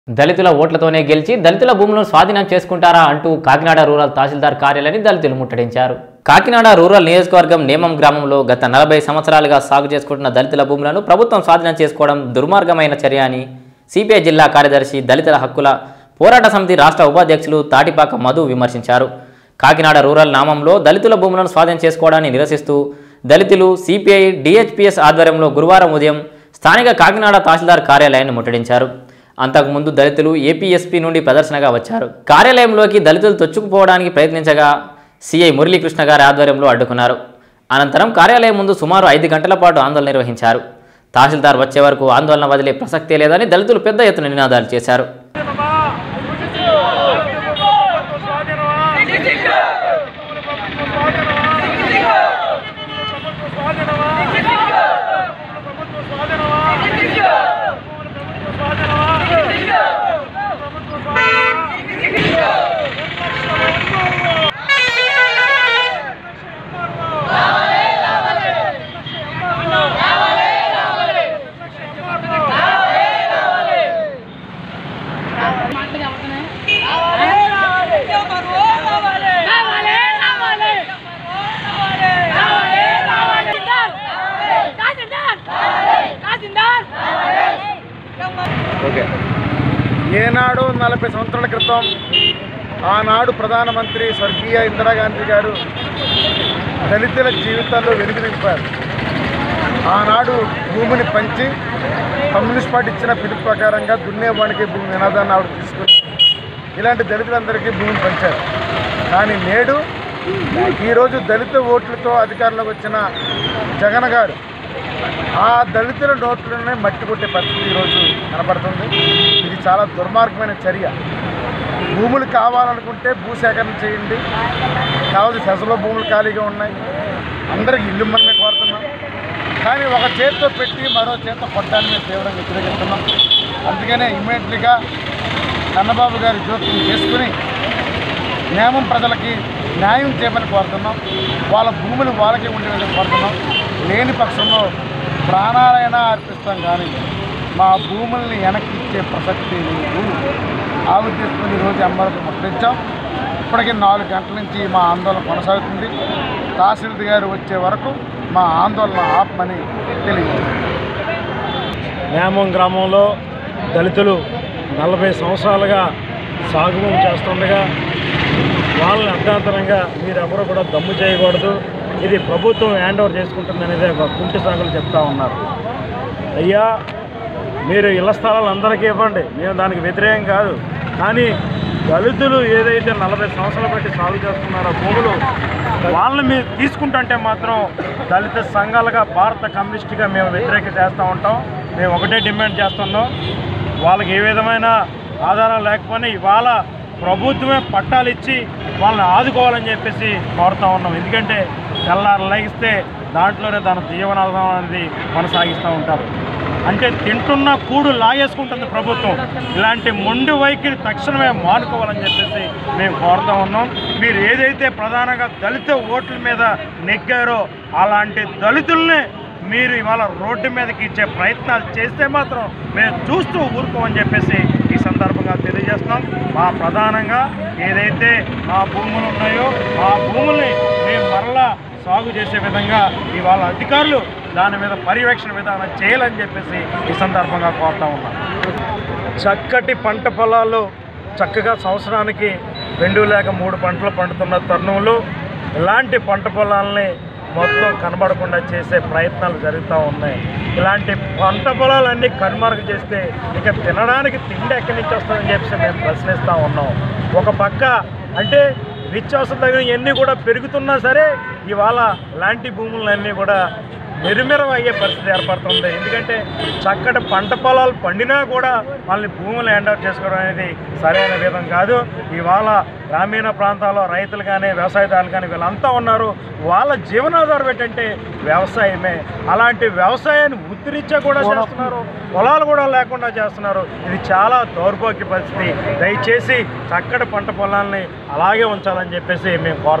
దళితుల ఓట్లతోనే గెలిచి దళితుల భూములను స్వాధీనం చేసుకుంటారా అంటూ కాకినాడ రూరల్ తహసీల్దార్ కార్యాలయాన్ని దళితులు ముట్టడించారు కాకినాడ రూరల్ నియోజకవర్గం నేమం గ్రామంలో గత నలభై సంవత్సరాలుగా సాగు చేసుకుంటున్న దళితుల భూములను ప్రభుత్వం స్వాధీనం చేసుకోవడం దుర్మార్గమైన చర్య అని సిపిఐ జిల్లా కార్యదర్శి దళితుల హక్కుల పోరాట సమితి రాష్ట్ర ఉపాధ్యక్షులు తాటిపాక మధు విమర్శించారు కాకినాడ రూరల్ నామంలో దళితుల భూములను స్వాధీనం చేసుకోవడాన్ని నిరసిస్తూ దళితులు సిపిఐ డిహెచ్పిఎస్ ఆధ్వర్యంలో గురువారం ఉదయం స్థానిక కాకినాడ తహసీల్దార్ కార్యాలయాన్ని ముట్టడించారు అంతకుముందు దళితులు ఏపీఎస్పీ నుండి ప్రదర్శనగా వచ్చారు కార్యాలయంలోకి దళితులు తొచ్చుకుపోవడానికి ప్రయత్నించగా సిఐ మురళీకృష్ణ గారి ఆధ్వర్యంలో అడ్డుకున్నారు అనంతరం కార్యాలయం ముందు సుమారు ఐదు గంటల పాటు ఆందోళన నిర్వహించారు తహసీల్దార్ వచ్చే వరకు ఆందోళన వదిలే ప్రసక్తే లేదని దళితులు పెద్ద ఎత్తున నినాదాలు చేశారు ఓకే ఏనాడు నలభై సంవత్సరాల క్రితం ఆనాడు ప్రధానమంత్రి స్వర్గీయ ఇందిరాగాంధీ గారు దళితుల జీవితాల్లో వెలుగు నింపారు ఆనాడు భూమిని పంచి కమ్యూనిస్ట్ పార్టీ ఇచ్చిన పిలుపు ప్రకారంగా దున్నేవానికి భూమి నినాదాన్ని ఆవిడ తీసుకుని ఇలాంటి దళితులందరికీ భూమిని పంచారు కానీ నేడు ఈరోజు దళిత ఓట్లతో అధికారంలోకి వచ్చిన జగన్ గారు ఆ దళితుల నోట్లనే మట్టి కొట్టే పరిస్థితి ఈరోజు కనపడుతుంది ఇది చాలా దుర్మార్గమైన చర్య భూములు కావాలనుకుంటే భూసేకరణ చేయండి కావాల్సిన సెసలో భూములు ఖాళీగా ఉన్నాయి అందరికి ఇల్లు మనమే కోరుతున్నాం కానీ ఒక చేతితో పెట్టి మరో చేతితో కొట్టాన్ని మేము తీవ్రంగా వ్యతిరేకిస్తున్నాం అందుకనే ఇమ్మీడియట్లీగా కన్నబాబు గారి జోక్యం చేసుకుని నియమం ప్రజలకి న్యాయం చేయమని కోరుతున్నాం వాళ్ళ భూములు వాళ్ళకి ఉండేదని కోరుతున్నాం లేని పక్షంలో ప్రాణాలైనా అర్పిస్తాం కానీ మా భూముల్ని వెనక్కి ఇచ్చే ప్రసక్తి లేదు ఆ ఉద్దేశంతో ఈరోజు అమ్మలకు ముట్టించాం ఇప్పటికీ నాలుగు గంటల నుంచి మా ఆందోళన కొనసాగుతుంది తహసీల్దార్ గారు వచ్చే వరకు మా ఆందోళన ఆపమని తెలియజేస్తాం నేమం గ్రామంలో దళితులు నలభై సంవత్సరాలుగా సాగు భూమి చేస్తుండగా వాళ్ళని అర్ధాంతరంగా మీరెవరూ కూడా దమ్ము చేయకూడదు ఇది ప్రభుత్వం హ్యాండ్ ఓవర్ చేసుకుంటుంది అనేది ఒక కుంటి సాగులు చెప్తా ఉన్నారు అయ్యా మీరు ఇళ్ల స్థలాలు అందరికీ ఇవ్వండి మేము దానికి వ్యతిరేకం కాదు కానీ దళితులు ఏదైతే నలభై సంవత్సరాలు బట్టి సాగు చేస్తున్నారో భూములు వాళ్ళని మీరు తీసుకుంటుంటే మాత్రం దళిత సంఘాలుగా భారత కమ్యూనిస్ట్గా మేము వ్యతిరేక చేస్తూ ఉంటాం మేము ఒకటే డిమాండ్ చేస్తున్నాం వాళ్ళకి ఏ విధమైన ఆధారం లేకపోయినా ఇవాళ ప్రభుత్వమే పట్టాలు ఇచ్చి వాళ్ళని ఆదుకోవాలని చెప్పేసి కోరుతా ఉన్నాం ఎందుకంటే తెల్లారు లెగిస్తే దాంట్లోనే దాని జీవనాధారం అనేది కొనసాగిస్తూ ఉంటారు అంటే తింటున్న కూడు లాగేసుకుంటుంది ప్రభుత్వం ఇలాంటి మొండి వైఖరి తక్షణమే మానుకోవాలని చెప్పేసి మేము కోరుతా ఉన్నాం మీరు ఏదైతే ప్రధానంగా దళిత ఓట్ల మీద నెగ్గారో అలాంటి దళితుల్ని మీరు ఇవాళ రోడ్డు మీదకి ఇచ్చే ప్రయత్నాలు చేస్తే మాత్రం మేము చూస్తూ ఊరుకోమని చెప్పేసి ఈ సందర్భంగా తెలియజేస్తున్నాం మా ప్రధానంగా ఏదైతే మా భూములు ఉన్నాయో ఆ భూముల్ని మేము మరలా సాగు చేసే విధంగా ఇవాళ అధికారులు దాని మీద పర్యవేక్షణ విధానం చేయాలని చెప్పేసి ఈ సందర్భంగా కోరుతా ఉన్నాం చక్కటి పంట పొలాలు చక్కగా సంవత్సరానికి రెండు లేక మూడు పంటలు పండుతున్న తరుణంలో ఇలాంటి పంట పొలాలని మొత్తం కనబడకుండా చేసే ప్రయత్నాలు జరుగుతూ ఉన్నాయి ఇలాంటి పంట పొలాలన్నీ కనుమరుగు చేస్తే ఇక తినడానికి తిండి ఎక్కడి నుంచి వస్తుందని చెప్పేసి మేము ప్రశ్నిస్తూ ఉన్నాం ఒక పక్క అంటే నిత్యావసర తగిన ఎన్ని కూడా పెరుగుతున్నా సరే ఇవాళ లాంటి భూములన్నీ కూడా మెరుమెరం అయ్యే పరిస్థితి ఏర్పడుతుంది ఎందుకంటే చక్కటి పంట పొలాలు పండినా కూడా వాళ్ళని భూములు హ్యాండ్ ఓవర్ చేసుకోవడం అనేది సరైన విధం కాదు ఇవాళ గ్రామీణ ప్రాంతాల్లో రైతులు కానీ వ్యవసాయదారులు కానీ వీళ్ళంతా ఉన్నారు వాళ్ళ జీవనాధారం ఏంటంటే వ్యవసాయమే అలాంటి వ్యవసాయాన్ని ఉత్తరీత్యా కూడా చేస్తున్నారు పొలాలు కూడా లేకుండా చేస్తున్నారు ఇది చాలా దౌర్భాగ్య పరిస్థితి దయచేసి చక్కటి పంట పొలాల్ని అలాగే ఉంచాలని చెప్పేసి మేము కోరు